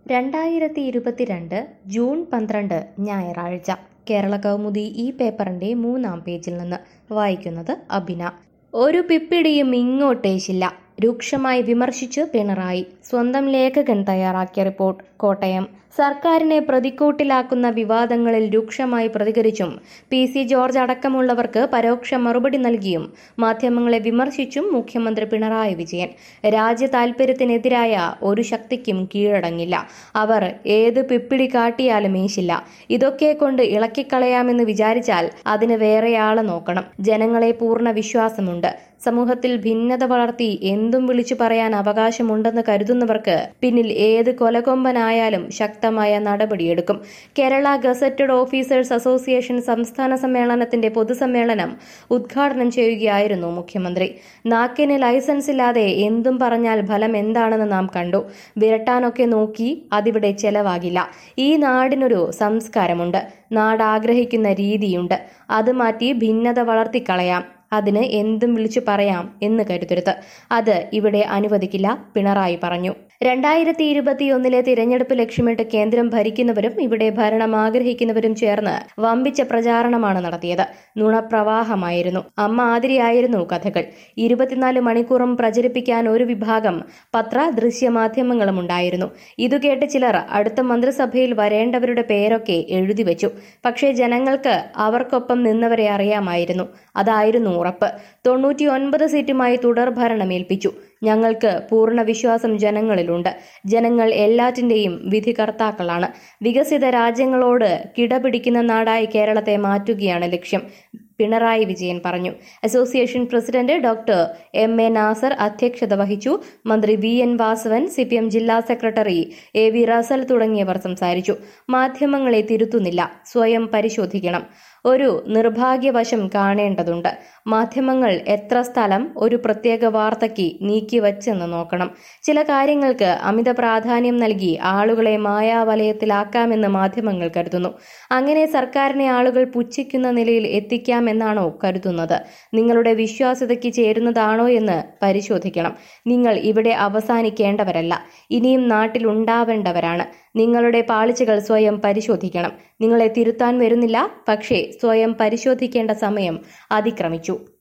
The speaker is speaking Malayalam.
രണ്ടായിരത്തി ഇരുപത്തിരണ്ട് ജൂൺ പന്ത്രണ്ട് ഞായറാഴ്ച കേരള കൗമുദി ഈ പേപ്പറിന്റെ മൂന്നാം പേജിൽ നിന്ന് വായിക്കുന്നത് അഭിന ഒരു പിപ്പിടിയും ഇങ്ങോട്ടേശില്ല രൂക്ഷമായി വിമർശിച്ച് പിണറായി സ്വന്തം ലേഖകൻ തയ്യാറാക്കിയ റിപ്പോർട്ട് കോട്ടയം സർക്കാരിനെ പ്രതിക്കൂട്ടിലാക്കുന്ന വിവാദങ്ങളിൽ രൂക്ഷമായി പ്രതികരിച്ചും പി സി ജോർജ് അടക്കമുള്ളവർക്ക് പരോക്ഷ മറുപടി നൽകിയും മാധ്യമങ്ങളെ വിമർശിച്ചും മുഖ്യമന്ത്രി പിണറായി വിജയൻ രാജ്യ താൽപര്യത്തിനെതിരായ ഒരു ശക്തിക്കും കീഴടങ്ങില്ല അവർ ഏത് പിപ്പിടി കാട്ടിയാലും ഏശില്ല ഇതൊക്കെ കൊണ്ട് ഇളക്കിക്കളയാമെന്ന് വിചാരിച്ചാൽ അതിന് വേറെയാളെ നോക്കണം ജനങ്ങളെ പൂർണ്ണ വിശ്വാസമുണ്ട് സമൂഹത്തിൽ ഭിന്നത വളർത്തി എന്തും വിളിച്ചു പറയാൻ അവകാശമുണ്ടെന്ന് കരുതുന്നവർക്ക് പിന്നിൽ ഏത് കൊലകൊമ്പനായാലും ശക്തമായ നടപടിയെടുക്കും കേരള ഗസറ്റഡ് ഓഫീസേഴ്സ് അസോസിയേഷൻ സംസ്ഥാന സമ്മേളനത്തിന്റെ പൊതുസമ്മേളനം ഉദ്ഘാടനം ചെയ്യുകയായിരുന്നു മുഖ്യമന്ത്രി നാക്കിന് ലൈസൻസ് ഇല്ലാതെ എന്തും പറഞ്ഞാൽ ഫലം എന്താണെന്ന് നാം കണ്ടു വിരട്ടാനൊക്കെ നോക്കി അതിവിടെ ചെലവാകില്ല ഈ നാടിനൊരു സംസ്കാരമുണ്ട് നാട് ആഗ്രഹിക്കുന്ന രീതിയുണ്ട് അത് മാറ്റി ഭിന്നത വളർത്തിക്കളയാം അതിന് എന്തും വിളിച്ചു പറയാം എന്ന് കരുതരുത് അത് ഇവിടെ അനുവദിക്കില്ല പിണറായി പറഞ്ഞു രണ്ടായിരത്തി ഇരുപത്തിയൊന്നിലെ തിരഞ്ഞെടുപ്പ് ലക്ഷ്യമിട്ട് കേന്ദ്രം ഭരിക്കുന്നവരും ഇവിടെ ഭരണം ആഗ്രഹിക്കുന്നവരും ചേർന്ന് വമ്പിച്ച പ്രചാരണമാണ് നടത്തിയത് നുണപ്രവാഹമായിരുന്നു അമ്മ ആതിരിയായിരുന്നു കഥകൾ ഇരുപത്തിനാല് മണിക്കൂറും പ്രചരിപ്പിക്കാൻ ഒരു വിഭാഗം പത്ര ദൃശ്യമാധ്യമങ്ങളും ഉണ്ടായിരുന്നു ഇതുകേട്ട് ചിലർ അടുത്ത മന്ത്രിസഭയിൽ വരേണ്ടവരുടെ പേരൊക്കെ എഴുതി വെച്ചു പക്ഷേ ജനങ്ങൾക്ക് അവർക്കൊപ്പം നിന്നവരെ അറിയാമായിരുന്നു അതായിരുന്നു ഉറപ്പ് തൊണ്ണൂറ്റിയൊൻപത് സീറ്റുമായി തുടർ ഭരണമേൽപ്പിച്ചു ഞങ്ങൾക്ക് പൂർണ്ണ വിശ്വാസം ജനങ്ങളിലുണ്ട് ജനങ്ങൾ എല്ലാറ്റിന്റെയും വിധികർത്താക്കളാണ് വികസിത രാജ്യങ്ങളോട് കിടപിടിക്കുന്ന നാടായി കേരളത്തെ മാറ്റുകയാണ് ലക്ഷ്യം പിണറായി വിജയൻ പറഞ്ഞു association president doctor M A Nasar അധ്യക്ഷത വഹിച്ചു മന്ത്രി V N Vasavan C P M ജില്ലാ സെക്രട്ടറി എ വി റസൽ തുടങ്ങിയവർ സംസാരിച്ചു മാധ്യമങ്ങളെ തിരുത്തുന്നില്ല സ്വയം പരിശോധിക്കണം ഒരു നിർഭാഗ്യവശം കാണേണ്ടതുണ്ട് മാധ്യമങ്ങൾ എത്ര സ്ഥലം ഒരു പ്രത്യേക വാർത്തയ്ക്ക് നീക്കിവച്ചെന്ന് നോക്കണം ചില കാര്യങ്ങൾക്ക് അമിത പ്രാധാന്യം നൽകി ആളുകളെ മായാവലയത്തിലാക്കാമെന്ന് മാധ്യമങ്ങൾ കരുതുന്നു അങ്ങനെ സർക്കാരിനെ ആളുകൾ പുച്ഛിക്കുന്ന നിലയിൽ എത്തിക്കാമെന്നാണോ കരുതുന്നത് നിങ്ങളുടെ വിശ്വാസ്യതയ്ക്ക് ചേരുന്നതാണോ എന്ന് പരിശോധിക്കണം നിങ്ങൾ ഇവിടെ അവസാനിക്കേണ്ടവരല്ല ഇനിയും നാട്ടിലുണ്ടാവേണ്ടവരാണ് നിങ്ങളുടെ പാളിച്ചകൾ സ്വയം പരിശോധിക്കണം നിങ്ങളെ തിരുത്താൻ വരുന്നില്ല പക്ഷേ സ്വയം പരിശോധിക്കേണ്ട സമയം അതിക്രമിച്ചു